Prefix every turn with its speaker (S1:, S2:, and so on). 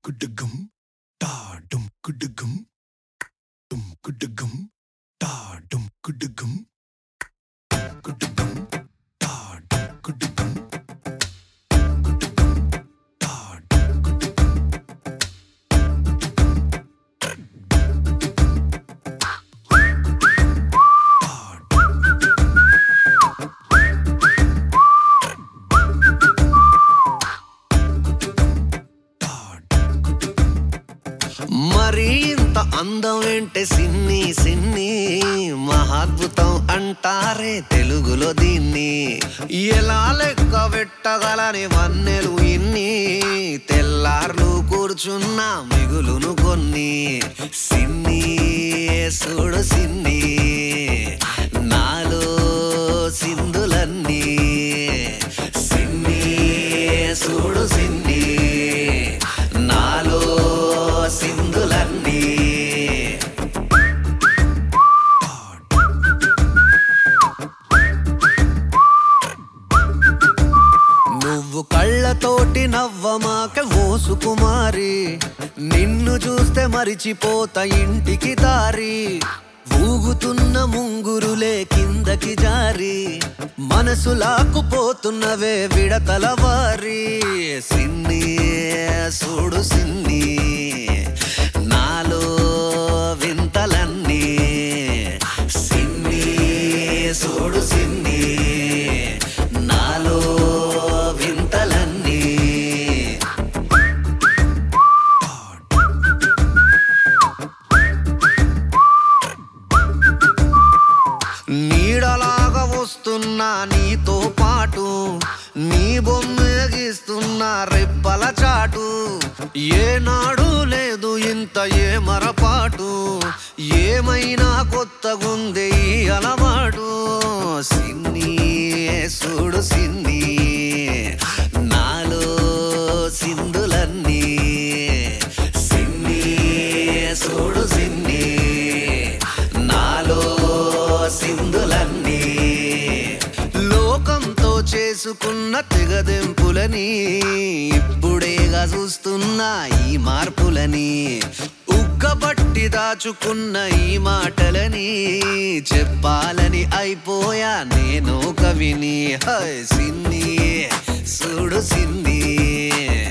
S1: కుడుగుం తాడుం కుడుగుం డుం కుడుగుం తాడుం కుడుగుం కుడుగుం తాడుం కుడుగుం కుడుగుం తాడుం కుడుగుం
S2: మరి ఇంత అందం ఏంటే సిన్ని సిన్ని మహాద్భుతం అంటారే తెలుగులో దీన్ని ఎలా లెక్క పెట్టగలని వన్నెలు ఇన్ని తెల్లార్లు కూర్చున్నా మిగులును కొన్ని సిన్ని చూడు సిన్ని నాలో సింధులన్నీ సిన్ని చూడు సిన్ని నాలో సింధులన్నీ నువ్వు కళ్ళతోటి నవ్వమాక ఓ సుకుమారి నిన్ను చూస్తే మరిచిపోత ఇంటికి దారి ఊగుతున్న ముంగురులే కిందకి జారి మనసు లాక్కుపోతున్నవే విడతల వారి సిన్ని చూడు సిన్ని నాలో వింతలన్నీ సిన్ని చూడు సిన్ని నాలో వింతలన్నీ నీడలాగా వస్తున్నా నీతో పాటు నీ బొమ్మగిస్తున్నా రెప్పల చాటు ఏనాడు లేదు ఇంత ఏ మరపాటు ఏమైనా కొత్తగుంది ఈ అలవాటు సిన్ని చూడు సిన్ని నాలో సింధులన్నీ సిన్ని చూడు సిన్ని నాలో సింధులన్నీ లోకంతో చేసుకున్న తెగదెంపులని ఇప్పుడేగా చూస్తున్నా ఈ మార్పులని ఉగ్గబట్టి దాచుకున్న ఈ మాటలని చెప్పాలని అయిపోయా నేను కవిని హై సిన్ని చూడు సిన్ని